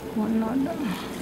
ஒன்று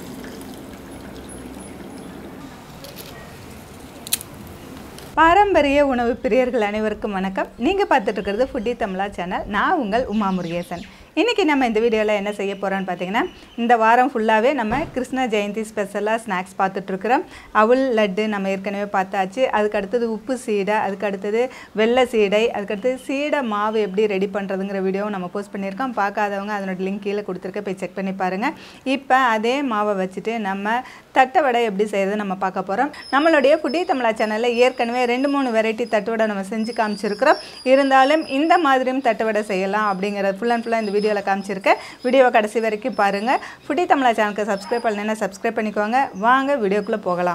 பாரம்பரிய உணவு பிரியர்கள் அனைவருக்கும் வணக்கம் நீங்கள் பார்த்துட்டு இருக்கிறது ஃபுட்டி தமிழா சேனல் நான் உங்கள் உமா முருகேசன் இன்றைக்கி நம்ம இந்த வீடியோவில் என்ன செய்ய போகிறோம்னு பார்த்தீங்கன்னா இந்த வாரம் ஃபுல்லாகவே நம்ம கிருஷ்ண ஜெயந்தி ஸ்பெஷலாக ஸ்நாக்ஸ் பார்த்துட்ருக்குறோம் அவுள் லட்டு நம்ம ஏற்கனவே பார்த்தாச்சு அதுக்கு அடுத்தது உப்பு சீடை அதுக்கு அடுத்தது வெள்ளை சீடை அதுக்கு அடுத்தது சீடை மாவு எப்படி ரெடி பண்ணுறதுங்கிற வீடியோவும் நம்ம போஸ்ட் பண்ணியிருக்கோம் பார்க்காதவங்க அதனோட லிங்க் கீழே கொடுத்துருக்க போய் செக் பண்ணி பாருங்கள் இப்போ அதே மாவை வச்சுட்டு நம்ம தட்டை வடை எப்படி செய்கிறது நம்ம பார்க்க போகிறோம் நம்மளுடைய புதிய தமிழா சேனலில் ஏற்கனவே ரெண்டு மூணு வெரைட்டி தட்டு வடை நம்ம செஞ்சு காமிச்சிருக்கிறோம் இருந்தாலும் இந்த மாதிரியும் தட்டு வடை செய்யலாம் அப்படிங்கிறது ஃபுல் அண்ட் ஃபுல்லாக இந்த வீடியோவில் காமிச்சிருக்கேன் வீடியோவை கடைசி வரைக்கும் பாருங்கள் புதிய தமிழா சேனலுக்கு சப்ஸ்கிரைப் பண்ணலைன்னா சப்ஸ்கிரைப் பண்ணிக்கோங்க வாங்க வீடியோக்குள்ளே போகலாம்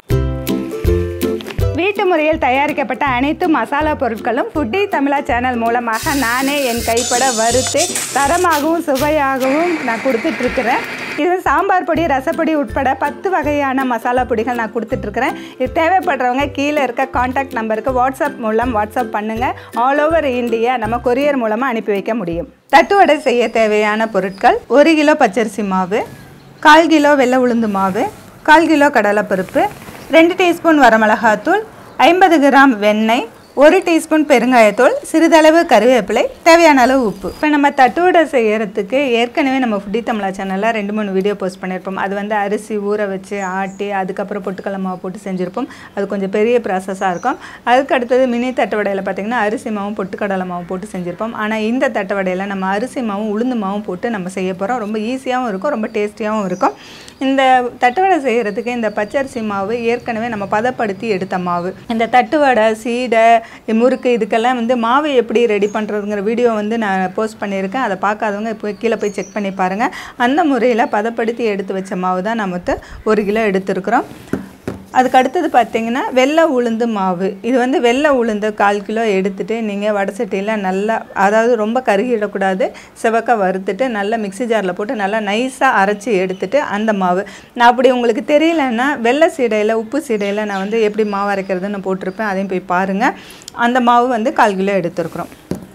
வீட்டு முறையில் தயாரிக்கப்பட்ட அனைத்து மசாலா பொருட்களும் ஃபுட்டி தமிழா சேனல் மூலமாக நானே என் கைப்பட வறுத்து தரமாகவும் சுவையாகவும் நான் கொடுத்துட்ருக்குறேன் இது சாம்பார் பொடி ரசப்பொடி உட்பட பத்து வகையான மசாலா பொடிகள் நான் கொடுத்துட்ருக்குறேன் இது தேவைப்படுறவங்க கீழே இருக்க காண்டாக்ட் நம்பருக்கு வாட்ஸ்அப் மூலம் வாட்ஸ்அப் பண்ணுங்கள் ஆல் ஓவர் இந்தியா நம்ம கொரியர் மூலமாக அனுப்பி வைக்க முடியும் தட்டு வடை செய்ய தேவையான பொருட்கள் ஒரு கிலோ பச்சரிசி மாவு கால் கிலோ வெள்ளை உளுந்து மாவு கால் கிலோ கடலைப்பருப்பு ரெண்டு டீஸ்பூன் வரமிளகாத்தூள் ஐம்பது கிராம் வெண்ணெய் ஒரு டீஸ்பூன் பெருங்காயத்தூள் சிறிதளவு கருவேப்பிலை தேவையான அளவு உப்பு இப்போ நம்ம தட்டுவடை செய்யறதுக்கு ஏற்கனவே நம்ம ஃபுட்டி தமிழா சேனலில் ரெண்டு மூணு வீடியோ போஸ்ட் பண்ணியிருப்போம் அது வந்து அரிசி ஊற வச்சு ஆட்டி அதுக்கப்புறம் பொட்டுக்கடலை மாவு போட்டு செஞ்சுருப்போம் அது கொஞ்சம் பெரிய ப்ராசஸாக இருக்கும் அதுக்கு அடுத்தது மினி தட்டுவடையில் பார்த்திங்கன்னா அரிசி மாவும் பொட்டுக்கடலை மாவும் போட்டு செஞ்சுருப்போம் ஆனால் இந்த தட்டுவடையில் நம்ம அரிசி மாவும் உளுந்து மாவும் போட்டு நம்ம செய்ய போகிறோம் ரொம்ப ஈஸியாகவும் இருக்கும் ரொம்ப டேஸ்டியாகவும் இருக்கும் இந்த தட்டுவடை செய்கிறதுக்கு இந்த பச்சரிசி மாவு ஏற்கனவே நம்ம பதப்படுத்தி எடுத்த மாவு இந்த தட்டுவடை சீடை முறுக்கு இதுக்கெல்லாம் வந்து மாவு எப்படி ரெடி பண்ணுறதுங்கிற வீடியோ வந்து நான் போஸ்ட் பண்ணியிருக்கேன் அதை பார்க்காதவங்க இப்போ கீழே போய் செக் பண்ணி பாருங்கள் அந்த முறையில் பதப்படுத்தி எடுத்து வச்ச மாவு தான் நம்ம வந்து ஒரு கிலோ எடுத்துருக்குறோம் அதுக்கு அடுத்தது பார்த்தீங்கன்னா வெள்ளை உளுந்து மாவு இது வந்து வெள்ளை உளுந்து கால் கிலோ எடுத்துட்டு நீங்கள் வடை சட்டியில் நல்லா அதாவது ரொம்ப கருகிடக்கூடாது சிவக்க வறுத்துட்டு நல்லா மிக்ஸி ஜாரில் போட்டு நல்லா நைஸாக அரைச்சி எடுத்துட்டு அந்த மாவு நான் அப்படி உங்களுக்கு தெரியலன்னா வெள்ளை சீடையில் உப்பு சீடையில் நான் வந்து எப்படி மாவு அரைக்கிறதுன்னு போட்டிருப்பேன் அதையும் போய் பாருங்கள் அந்த மாவு வந்து கால் கிலோ எடுத்துருக்குறோம்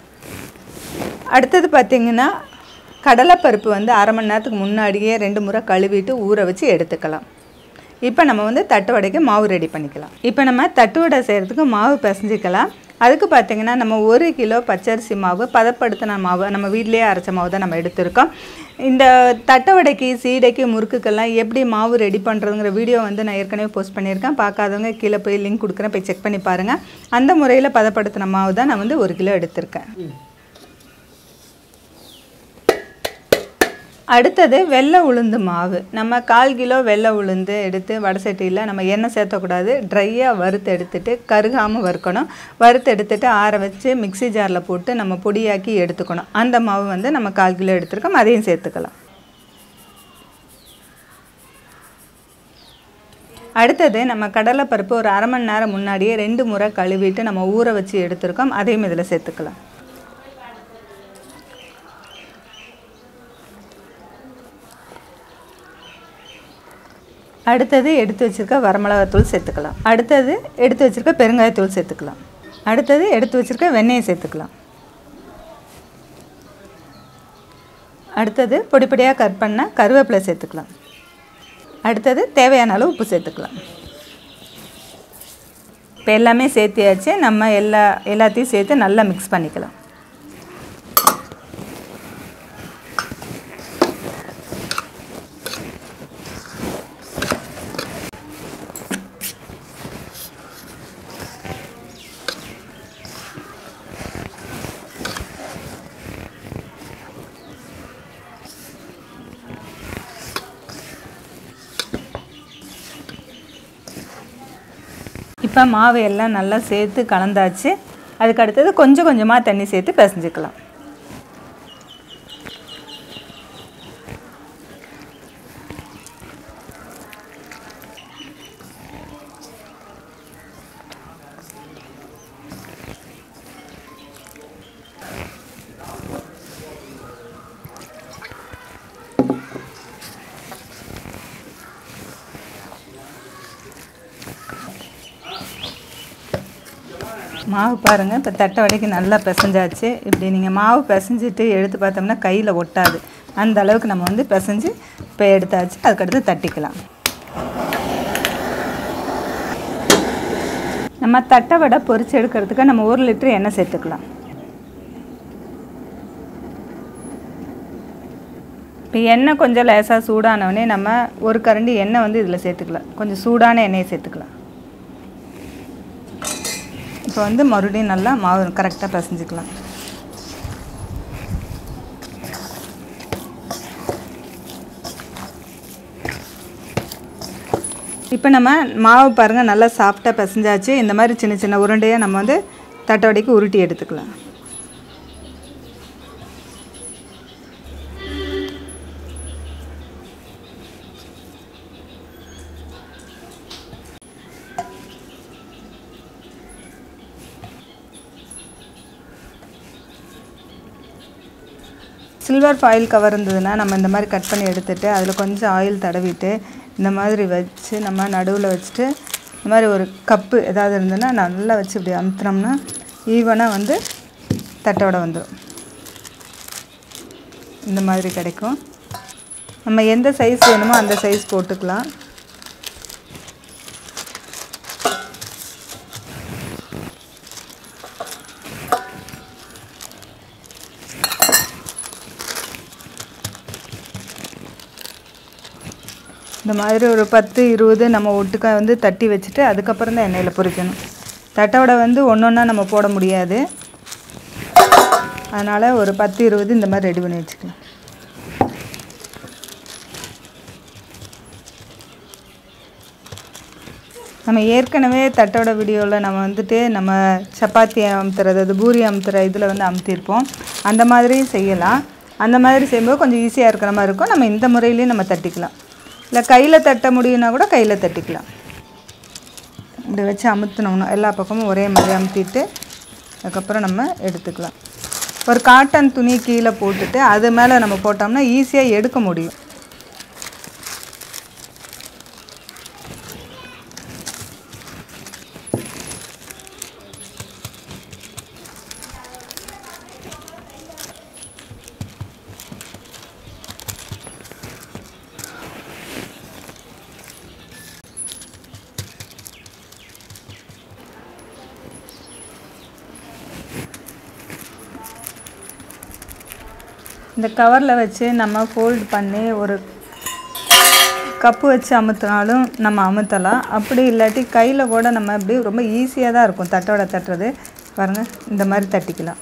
அடுத்தது பார்த்திங்கன்னா கடலைப்பருப்பு வந்து அரை மணி நேரத்துக்கு முன்னாடியே ரெண்டு முறை கழுவிட்டு ஊற வச்சு எடுத்துக்கலாம் இப்போ நம்ம வந்து தட்டு வடைக்கு மாவு ரெடி பண்ணிக்கலாம் இப்போ நம்ம தட்டு வடை செய்கிறதுக்கு மாவு பிசைஞ்சிக்கலாம் அதுக்கு பார்த்திங்கன்னா நம்ம ஒரு கிலோ பச்சரிசி மாவு பதப்படுத்தின மாவு நம்ம வீட்டிலேயே அரைச்ச மாவு தான் நம்ம எடுத்திருக்கோம் இந்த தட்டை வடைக்கு சீடைக்கு முறுக்குக்கெல்லாம் எப்படி மாவு ரெடி பண்ணுறதுங்கிற வீடியோ வந்து நான் ஏற்கனவே போஸ்ட் பண்ணியிருக்கேன் பார்க்காதவங்க கீழே போய் லிங்க் கொடுக்குறேன் போய் செக் பண்ணி பாருங்கள் அந்த முறையில் பதப்படுத்தின மாவு தான் நான் வந்து ஒரு கிலோ எடுத்திருக்கேன் அடுத்தது வெள்ளை உளுந்து மாவு நம்ம கால் கிலோ வெள்ளை உளுந்து எடுத்து வடை சட்டியில் நம்ம எண்ணெய் சேர்த்தக்கூடாது ட்ரையாக வறுத்து எடுத்துட்டு கருகாமல் வறுக்கணும் வறுத்து எடுத்துட்டு ஆற வச்சு மிக்ஸி ஜாரில் போட்டு நம்ம பொடியாக்கி எடுத்துக்கணும் அந்த மாவு வந்து நம்ம கால் கிலோ எடுத்துருக்கோம் அதையும் சேர்த்துக்கலாம் அடுத்தது நம்ம கடலைப்பருப்பு ஒரு அரை மணி நேரம் முன்னாடியே ரெண்டு முறை கழுவிட்டு நம்ம ஊற வச்சு எடுத்திருக்கோம் அதையும் இதில் சேர்த்துக்கலாம் அடுத்தது எடுத்து வச்சுருக்க வரமிளகாத்தூள் சேர்த்துக்கலாம் அடுத்தது எடுத்து வச்சுருக்க பெருங்காயத்தூள் சேர்த்துக்கலாம் அடுத்தது எடுத்து வச்சுருக்க வெண்ணெயை சேர்த்துக்கலாம் அடுத்தது பொடி பொடியாக கட் பண்ண கருவேப்பிலை சேர்த்துக்கலாம் அடுத்தது தேவையான அளவு உப்பு சேர்த்துக்கலாம் இப்போ எல்லாமே சேர்த்தியாச்சு நம்ம எல்லா எல்லாத்தையும் சேர்த்து நல்லா மிக்ஸ் பண்ணிக்கலாம் இப்போ மாவு எல்லாம் நல்லா சேர்த்து கலந்தாச்சு அதுக்கு அடுத்தது கொஞ்சம் கொஞ்சமாக தண்ணி சேர்த்து பிசைஞ்சுக்கலாம் மாவு பாருங்கள் இப்போ தட்டை வடைக்கு நல்லா பிசைஞ்சாச்சு இப்படி நீங்கள் மாவு பிசைஞ்சிட்டு எடுத்து பார்த்தோம்னா கையில் ஒட்டாது அந்த அளவுக்கு நம்ம வந்து பிசைஞ்சு இப்போ எடுத்தாச்சு அதுக்கடுத்து தட்டிக்கலாம் நம்ம தட்டை வடை பொரிச்சு எடுக்கிறதுக்கு நம்ம ஒரு லிட்டர் எண்ணெய் சேர்த்துக்கலாம் இப்போ எண்ணெய் கொஞ்சம் லேசாக சூடானவுடனே நம்ம ஒரு கரண்டி எண்ணெய் வந்து இதில் சேர்த்துக்கலாம் கொஞ்சம் சூடான எண்ணெயை சேர்த்துக்கலாம் இப்போ வந்து மறுபடியும் நல்லா மாவு கரெக்டாக பிசைஞ்சுக்கலாம் இப்போ நம்ம மாவு பாருங்கள் நல்லா சாஃப்டாக பிசைஞ்சாச்சு இந்த மாதிரி சின்ன சின்ன உருண்டையாக நம்ம வந்து தட்டவடைக்கு உருட்டி எடுத்துக்கலாம் சில்வர் ஃபாயில் கவர் இருந்ததுன்னா நம்ம இந்த மாதிரி கட் பண்ணி எடுத்துகிட்டு அதில் கொஞ்சம் ஆயில் தடவிட்டு இந்த மாதிரி வச்சு நம்ம நடுவில் வச்சுட்டு இந்த மாதிரி ஒரு கப்பு ஏதாவது இருந்ததுன்னா நல்லா வச்சு இப்படி அமுத்துனோம்னா ஈவனாக வந்து தட்டோட வந்துடும் இந்த மாதிரி கிடைக்கும் நம்ம எந்த சைஸ் வேணுமோ அந்த சைஸ் போட்டுக்கலாம் இந்த மாதிரி ஒரு பத்து இருபது நம்ம ஒட்டுக்கா வந்து தட்டி வச்சுட்டு அதுக்கப்புறம் தான் எண்ணெயில் பொரிக்கணும் தட்டோட வந்து ஒன்று ஒன்றா நம்ம போட முடியாது அதனால் ஒரு பத்து இருபது இந்த மாதிரி ரெடி பண்ணி வச்சுக்கலாம் நம்ம ஏற்கனவே தட்டோட வீடியோவில் நம்ம வந்துட்டு நம்ம சப்பாத்தி அமுத்துறது அது பூரி அமுத்துற இதில் வந்து அமுத்திருப்போம் அந்த மாதிரியும் செய்யலாம் அந்த மாதிரி செய்யும்போது கொஞ்சம் ஈஸியாக இருக்கிற மாதிரி இருக்கும் நம்ம இந்த முறையிலையும் நம்ம தட்டிக்கலாம் இல்லை கையில் தட்ட முடியும்னா கூட கையில் தட்டிக்கலாம் இப்படி வச்சு அமுத்தினோம்னா எல்லா பக்கமும் ஒரே மாதிரி அமுத்திட்டு அதுக்கப்புறம் நம்ம எடுத்துக்கலாம் ஒரு காட்டன் துணி கீழே போட்டுட்டு அது மேலே நம்ம போட்டோம்னா ஈஸியாக எடுக்க முடியும் இந்த கவரில் வச்சு நம்ம ஃபோல்ட் பண்ணி ஒரு கப்பு வச்சு அமுத்தினாலும் நம்ம அமுத்தலாம் அப்படி இல்லாட்டி கையில் கூட நம்ம இப்படி ரொம்ப ஈஸியாக தான் இருக்கும் தட்டோட தட்டுறது பாருங்கள் இந்த மாதிரி தட்டிக்கலாம்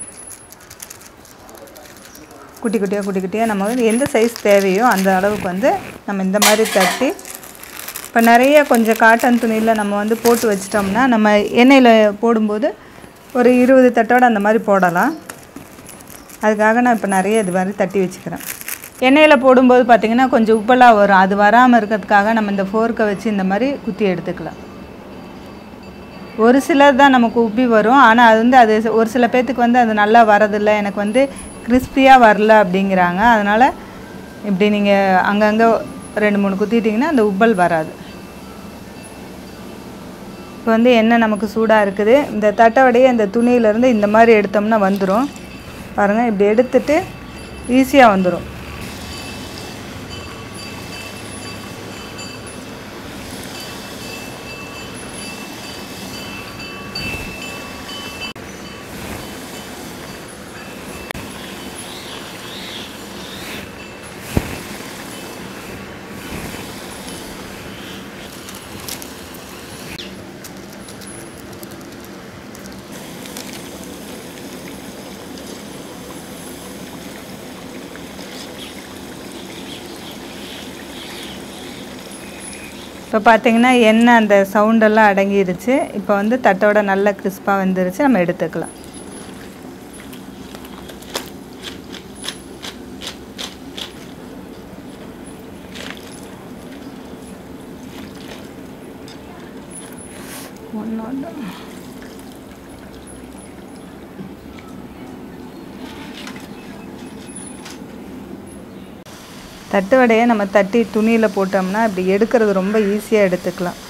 குட்டி குட்டியாக குட்டி குட்டியாக நம்ம வந்து எந்த சைஸ் தேவையோ அந்த அளவுக்கு வந்து நம்ம இந்த மாதிரி தட்டி இப்போ நிறைய கொஞ்சம் காட்டன் துணியில் நம்ம வந்து போட்டு வச்சிட்டோம்னா நம்ம எண்ணெயில் போடும்போது ஒரு இருபது தட்டோட அந்த மாதிரி போடலாம் அதுக்காக நான் இப்போ நிறைய இது மாதிரி தட்டி வச்சுக்கிறேன் எண்ணெயில் போடும்போது பார்த்திங்கன்னா கொஞ்சம் உப்பெல்லாம் வரும் அது வராமல் இருக்கிறதுக்காக நம்ம இந்த ஃபோர்க்கை வச்சு இந்த மாதிரி குத்தி எடுத்துக்கலாம் ஒரு சிலர் தான் நமக்கு உப்பி வரும் ஆனால் அது வந்து அது ஒரு சில பேர்த்துக்கு வந்து அது நல்லா வரதில்லை எனக்கு வந்து கிறிஸ்பியாக வரல அப்படிங்கிறாங்க அதனால் இப்படி நீங்கள் அங்கங்கே ரெண்டு மூணு குத்திட்டிங்கன்னா அந்த உப்பல் வராது இப்போ வந்து எண்ணெய் நமக்கு சூடாக இருக்குது இந்த தட்டவடையே இந்த துணியிலேருந்து இந்த மாதிரி எடுத்தோம்னா வந்துடும் பாருங்கள் இப்படி எடுத்துட்டு ஈஸியாக வந்துடும் இப்போ பார்த்தீங்கன்னா எண்ணெய் அந்த சவுண்டெல்லாம் அடங்கிருச்சு இப்போ வந்து தட்டோட நல்ல கிறிஸ்பாக வந்துருச்சு நம்ம எடுத்துக்கலாம் ஒன்னோட தட்டு வடையை நம்ம தட்டி துணியில் போட்டோம்னா இப்படி எடுக்கிறது ரொம்ப ஈஸியாக எடுத்துக்கலாம்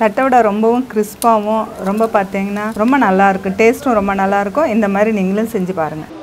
தட்டை ரொம்பவும் கிறிஸ்பாகவும் ரொம்ப பார்த்தீங்கன்னா ரொம்ப நல்லாயிருக்கும் டேஸ்ட்டும் ரொம்ப நல்லாயிருக்கும் இந்த மாதிரி நீங்களும் செஞ்சு பாருங்கள்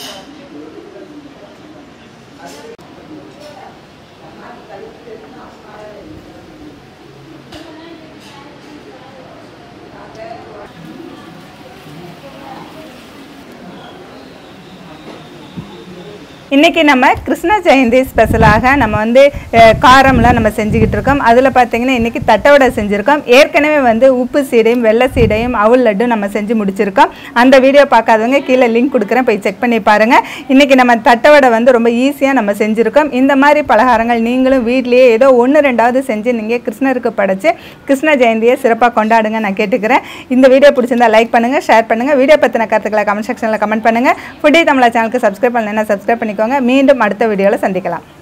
இன்றைக்கி நம்ம கிருஷ்ண ஜெயந்தி ஸ்பெஷலாக நம்ம வந்து அஹ், காரம்லாம் நம்ம செஞ்சுக்கிட்டு இருக்கோம் அதில் பார்த்தீங்கன்னா இன்றைக்கி தட்டவடை செஞ்சுருக்கோம் ஏற்கனவே வந்து உப்பு சீடையும் வெள்ளை சீடையும் அவுள் லட்டும் நம்ம செஞ்சு முடிச்சிருக்கோம் அந்த வீடியோ பார்க்காதவங்க கீழே லிங்க் கொடுக்குறேன் போய் செக் பண்ணி பாருங்கள் இன்றைக்கி நம்ம தட்டவடை வந்து ரொம்ப ஈஸியாக நம்ம செஞ்சுருக்கோம் இந்த மாதிரி பலகாரங்கள் நீங்களும் வீட்லேயே ஏதோ ஒன்று ரெண்டாவது செஞ்சு நீங்கள் கிருஷ்ணருக்கு படைச்சு கிருஷ்ண ஜெயந்தியை சிறப்பாக கொண்டாடுங்க நான் கேட்டுக்கிறேன் இந்த வீடியோ பிடிச்சிருந்தா லைக் பண்ணுங்கள் ஷேர் பண்ணுங்கள் வீடியோ பற்றின கருத்துக்களை கமெண்ட் செக்ஷனில் கமெண்ட் பண்ணுங்கள் ஃபுட்டி தமிழா சேனலுக்கு சப்ஸ்கிரைப் பண்ணலைன்னா சப்ஸ்கிரைப் பண்ணிக்கோங்க மீண்டும் அடுத்த வீடியோவில் சந்திக்கலாம்